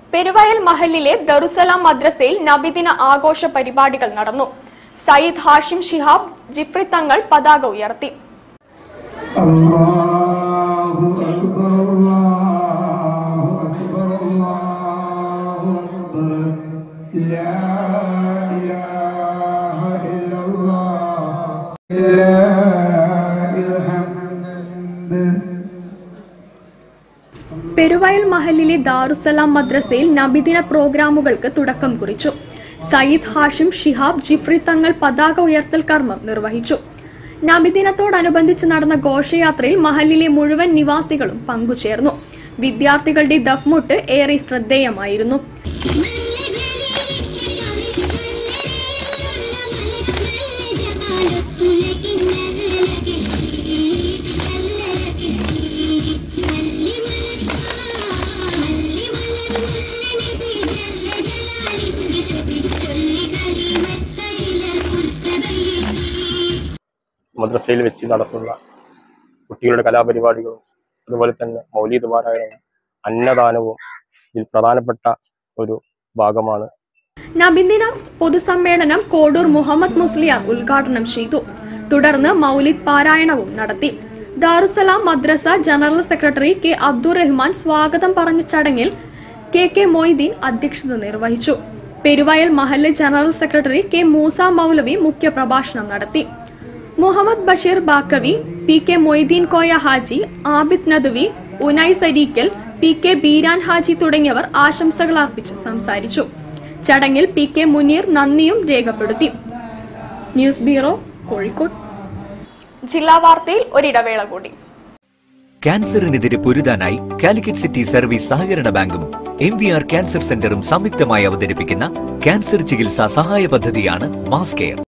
പെരുവയൽ മഹലിലെ ദറുസലാം മദ്രസയിൽ നബിദിന ആഘോഷ പരിപാടികൾ നടന്നു സയ്യിദ് ഹാഷിം ഷിഹാബ് ജിഫ്രി തങ്ങൾ പതാക ഉയർത്തി الله أكبر الله أكبر الله أكبر لا إله إلا الله لا الحمد പെരുവയൽ മഹലിലെ ദാറുസലാം മദ്രസയിൽ നബിദിന പ്രോഗ്രാമുകൾക്ക് തുടക്കം കുറിച്ചു സയ്യിദ് ഹാഷിം ഷിഹാബ് ജിഫ്രി തങ്ങൾ പതാക ഉയർത്തൽ കർമ്മം നിർവഹിച്ചു നബിദിനത്തോടനുബന്ധിച്ച് നടന്ന ഘോഷയാത്രയിൽ മഹലിലെ മുഴുവൻ നിവാസികളും പങ്കുചേർന്നു വിദ്യാർത്ഥികളുടെ ദഫ്മുട്ട് ഏറെ ശ്രദ്ധേയമായിരുന്നു മദ്രസയിൽ വെച്ച് നടത്തുന്ന കുട്ടികളുടെ കലാപരിപാടികളും അതുപോലെ തന്നെ മൗലീദ് പാരായണവും അന്നദാനവും ഇതിൽ പ്രധാനപ്പെട്ട ഒരു ഭാഗമാണ് നബിദിന പൊതുസമ്മേളനം കോഡൂർ മുഹമ്മദ് മുസ്ലിയാർ ഉദ്ഘാടനം ചെയ്തു തുടർന്ന് മൗലിദ് പാരായണവും നടത്തി Darussalam Madrasa general secretary K Abdurahman സ്വാഗതം പറഞ്ഞ ചടങ്ങിൽ കെ കെ മൊയ്തീൻ അധ്യക്ഷത നിർവഹിച്ചു പെരുവയൽ മഹല്ല് ജനറൽ സെക്രട്ടറി കെ മൂസ മൗലവി മുഖ്യപ്രഭാഷണം നടത്തി Muhammad Basheer Baqavi P K Moideen Koya Haji Abid Nadvi Unai Sareekkal P K Beeran Haji തുടങ്ങിയവർ ആശംസകൾ അർപ്പിച്ച് സംസാരിച്ചു ചടങ്ങിൽ പി കെ മുനീർ നന്ദിയും രേഖപ്പെടുത്തി ന്യൂസ് ബ്യൂറോ കോഴിക്കോട് ജില്ലാ വാർത്തയിൽ ഒരിടവേള കൂടി ക്യാൻസറിനെതിരെ പൊരുതാനായി കാലിക്കറ്റ് സിറ്റി സർവീസ് സഹകരണ ബാങ്കും എം വി ആർ ക്യാൻസർ സെന്ററും സംയുക്തമായി അവതരിപ്പിക്കുന്ന ക്യാൻസർ ചികിത്സാ സഹായ പദ്ധതിയാണ് മാസ് കെയർ